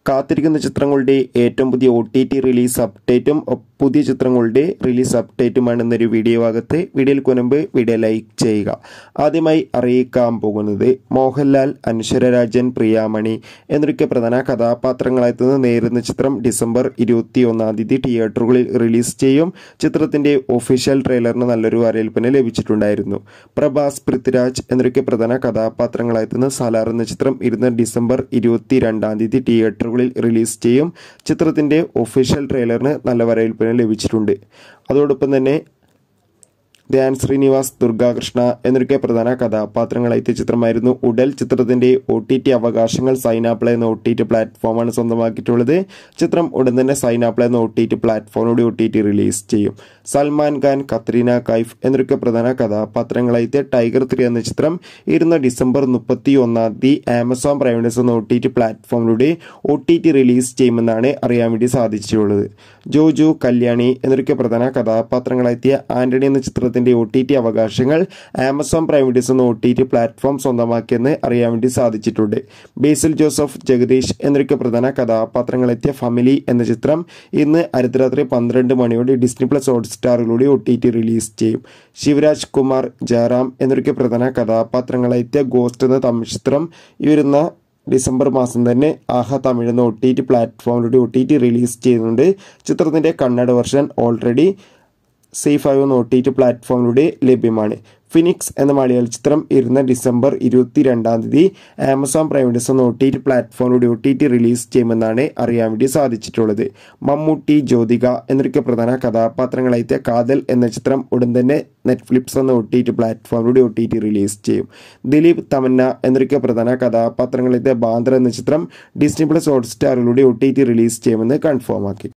കാത്തിരിക്കുന്ന ചിത്രങ്ങളുടെ ഏറ്റവും പുതിയ ഒ ടി ടി റിലീസ് അപ്ഡേറ്റും ഒ- പുതിയ ചിത്രങ്ങളുടെ റിലീസ് അപ്ഡേറ്റുമാണ് ഇന്നൊരു വീഡിയോ ഭാഗത്ത് വീഡിയോയിൽ മുൻപ് വീഡിയോ ലൈക്ക് ചെയ്യുക ആദ്യമായി അറിയിക്കാൻ പോകുന്നത് മോഹൻലാൽ അനശ്വരരാജൻ പ്രിയാമണി എന്നൊക്കെ പ്രധാന കഥാപാത്രങ്ങളായെത്തുന്ന നേരുന്ന ചിത്രം ഡിസംബർ ഇരുപത്തി ഒന്നാം തീയതി തിയേറ്ററുകളിൽ റിലീസ് ചെയ്യും ചിത്രത്തിന്റെ ഒഫീഷ്യൽ ട്രെയിലറിന് നല്ലൊരു അറിയിപ്പിന് ലഭിച്ചിട്ടുണ്ടായിരുന്നു പ്രഭാസ് പൃഥ്വിരാജ് എന്നൊക്കെ പ്രധാന കഥാപാത്രങ്ങളായെത്തുന്ന സാലാർ എന്ന ചിത്രം ഇരുന്ന ഡിസംബർ ഇരുപത്തി രണ്ടാം തീയതി തിയേറ്ററുകളിൽ റിലീസ് ചെയ്യും ചിത്രത്തിന്റെ ഒഫീഷ്യൽ ട്രെയിലറിന് നല്ല വരവേൽപ്പിന് ലഭിച്ചിട്ടുണ്ട് അതോടൊപ്പം തന്നെ ധ്യാൻ ശ്രീനിവാസ് ദുർഗാകൃഷ്ണ എന്നൊക്കെ പ്രധാന കഥാപാത്രങ്ങളായ ചിത്രമായിരുന്നു ഉടൽ ചിത്രത്തിന്റെ ഒ ടി ടി അവകാശങ്ങൾ സൈനാപ്ലേ എന്ന ഒ ടി ടി പ്ലാറ്റ്ഫോമാണ് സ്വന്തമാക്കിയിട്ടുള്ളത് ചിത്രം ഉടൻ തന്നെ സൈനാപ്ലേ എന്ന ഒ ടി ടി പ്ലാറ്റ്ഫോമിലൂടെ ഒ ടി ടി റിലീസ് ചെയ്യും സൽമാൻ ഖാൻ കത്രീന കൈഫ് എന്നൊക്കെ പ്രധാന കഥാപാത്രങ്ങളായ ടൈഗർ ത്രീ എന്ന ചിത്രം ഇരുന്ന ഡിസംബർ മുപ്പത്തി ഒന്നാം തീയതി ആമസോൺ പ്രൈവൻസ് എന്ന ഒ ടി ടി പ്ലാറ്റ്ഫോമിലൂടെ ഒ ടി ടി റിലീസ് ചെയ്യുമെന്നാണ് അറിയാൻ വേണ്ടി സാധിച്ചിട്ടുള്ളത് ജോജു കല്യാണി എന്നൊക്കെ പ്രധാന കഥാപാത്രങ്ങളായ ആന്റണി എന്ന ചിത്രത്തിന്റെ ഒ ടി ടി അവകാശങ്ങൾ ആമസോൺ പ്രൈം വീഡിയോസ് എന്ന ഒ ടി ടി പ്ലാറ്റ്ഫോം സ്വന്തമാക്കിയെന്ന് അറിയാൻ വേണ്ടി സാധിച്ചിട്ടുണ്ട് ബേസിൽ ജോസഫ് ജഗദീഷ് എന്നൊക്കെ പ്രധാന കഥാപാത്രങ്ങളെത്തിയ ഫാമിലി എന്ന ചിത്രം ഇന്ന് അർദ്ധരാത്രി പന്ത്രണ്ട് മണിയോടെ ഡിസ്നി പ്ലസ് ഹോട്ട്സ്റ്റാറിലൂടെ ഒ ടി ടി റിലീസ് ചെയ്യും ശിവരാജ് കുമാർ ജയറാം എന്നൊക്കെ പ്രധാന കഥാപാത്രങ്ങളെത്തിയ ഗോസ്റ്റ് എന്ന തമിഴ് ചിത്രം ഈ വരുന്ന ഡിസംബർ മാസം തന്നെ ആഹ തമിഴ് എന്ന ഒ ടി ടി പ്ലാറ്റ്ഫോമിലൂടെ ഒ ടി ടി റിലീസ് ചെയ്യുന്നുണ്ട് ചിത്രത്തിൻ്റെ Kannada version already Zee five എന്ന ഒ ടി ടി പ്ലാറ്റ്ഫോമിലൂടെ ലഭ്യമാണ് ഫിനിക്സ് എന്ന മലയാള ചിത്രം ഇരുന്ന ഡിസംബർ ഇരുപത്തി രണ്ടാം തീയതി ആമസോൺ പ്രൈം വീഡിയോസ് എന്ന ഒ ടി ടി പ്ലാറ്റ്ഫോമിലൂടെ ഒ ടി ടി റിലീസ് ചെയ്യുമെന്നാണ് അറിയാൻ വേണ്ടി സാധിച്ചിട്ടുള്ളത് മമ്മൂട്ടി ജ്യോതിക എന്നൊക്കെ പ്രധാന കഥാപാത്രങ്ങളായ കാതൽ എന്ന ചിത്രം ഉടൻ തന്നെ നെറ്റ്ഫ്ലിക്സ് എന്ന ഒ ടി ടി പ്ലാറ്റ്ഫോമിലൂടെ ഒ ടി ടി റിലീസ് ചെയ്യും ദിലീപ് തമന്ന എന്നൊക്കെ പ്രധാന കഥാപാത്രങ്ങളായ ബാന്ദ്ര എന്ന ചിത്രം ഡിസ്നി പ്ലസ് ഹോട്ട്സ്റ്റാറിലൂടെ ഒ ടി ടി റിലീസ് ചെയ്യുമെന്ന് കൺഫേം ആക്കി